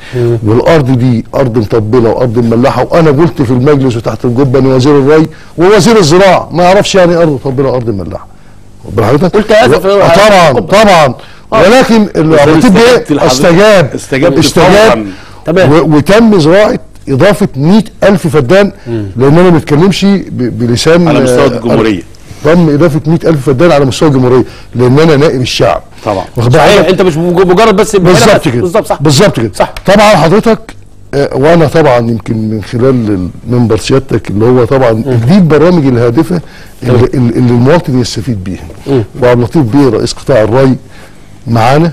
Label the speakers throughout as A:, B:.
A: والارض دي ارض مطبله وارض مملحه وانا قلت في المجلس وتحت الجبه ان وزير الري ووزير الزراعه ما يعرفش يعني إيه ارض مطبله وارض مملحه واخد بال حضرتك؟
B: قلت هذا في-
A: آه، طبعا
B: الجبة.
A: طبعا ولكن العبيطين
C: استجبت
A: ايه
C: لحضرتك.
A: استجاب
C: استجبت
A: استجاب
C: فوراً.
B: تمام.
A: و- وتم زراعه اضافه 100000 فدان لان انا ما بتكلمش ب- بلسان
C: على مستوى
A: آه،
C: الجمهورية.
A: تم اضافه 100000 فدان على مستوى الجمهوريه لان انا نائب الشعب
C: طبعا.
A: واخد بال
B: صحيح
A: حضرتك؟
B: انت مش مجرد بس هنا
A: بالظبط
B: بس.
A: كده
B: بالظبط صح
A: بالظبط كده
B: صح.
A: طبعا حضرتك آه، وانا طبعا يمكن من خلال منبر سيادتك اللي هو طبعا دي البرامج الهادفه اللي, اللي اللي المواطن يستفيد بيها وعبد اللطيف بيه رئيس قطاع الري معانا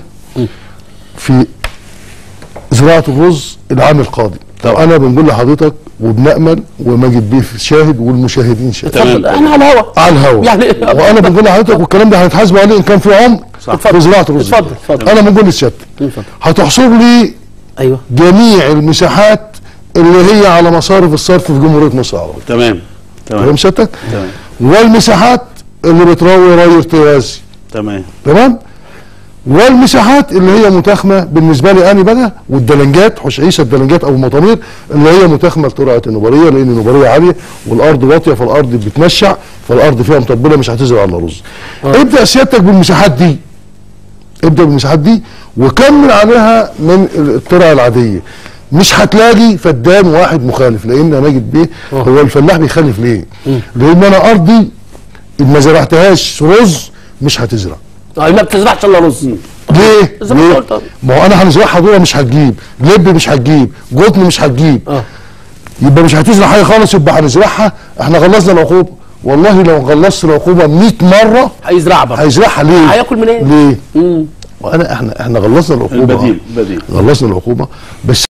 A: في زراعه الرز العام القادم
C: طبعا.
A: انا بنقول لحضرتك وبنامل وماجد بيه شاهد والمشاهدين شاهد
C: تمام.
B: اتفضل احنا على الهوا
A: على الهوا
B: يعني
A: وانا بنقول لحضرتك والكلام ده هنتحاسبوا عليه ان كان في عمر
C: صح.
A: في زراعه الرز
B: اتفضل، اتفضل.
A: انا بنقول لسيادتك
B: اتفضل.
A: هتحصر لي
B: ايوه
A: جميع المساحات اللي هي على مصارف الصرف في جمهوريه مصر العربيه
C: تمام
A: فاهم
C: تمام
A: سيادتك؟
C: تمام
A: والمساحات اللي بتروي ري ارتوازي
C: تمام
A: تمام؟ والمساحات اللي هي متاخمه بالنسبه لي انا بقى والدلنجات حش عيسى الدلنجات او المطامير اللي هي متاخمه لترعه النباريه لان النباريه عاليه والارض واطيه فالارض بتنشع فالارض فيها مطبله مش هتزرع الا رز. ابدا سيادتك بالمساحات دي ابدا بالمساحات دي وكمل عليها من الترعه العاديه مش هتلاقي فدان واحد مخالف لان انا ماجد بيه هو الفلاح بيخالف ليه؟ لان انا ارضي إن ما زرعتهاش رز مش هتزرع
B: اه ما بتزرعش الا رز
A: ليه؟
B: زي ما
A: ليه؟
B: قلت.
A: ما هو انا هنزرعها دول مش هتجيب لب مش هتجيب جبن مش هتجيب
B: اه
A: يبقى مش هتزرع حاجه خالص يبقى هنزرعها احنا غلظنا العقوبه والله لو غلظت العقوبه 100 مره
B: هيزرع بقى
A: هيزرعها ليه؟
B: هياكل منين؟
A: ليه؟
B: مم.
A: وانا احنا احنا غلظنا العقوبه
C: البديل بديل
A: غلظنا العقوبه بس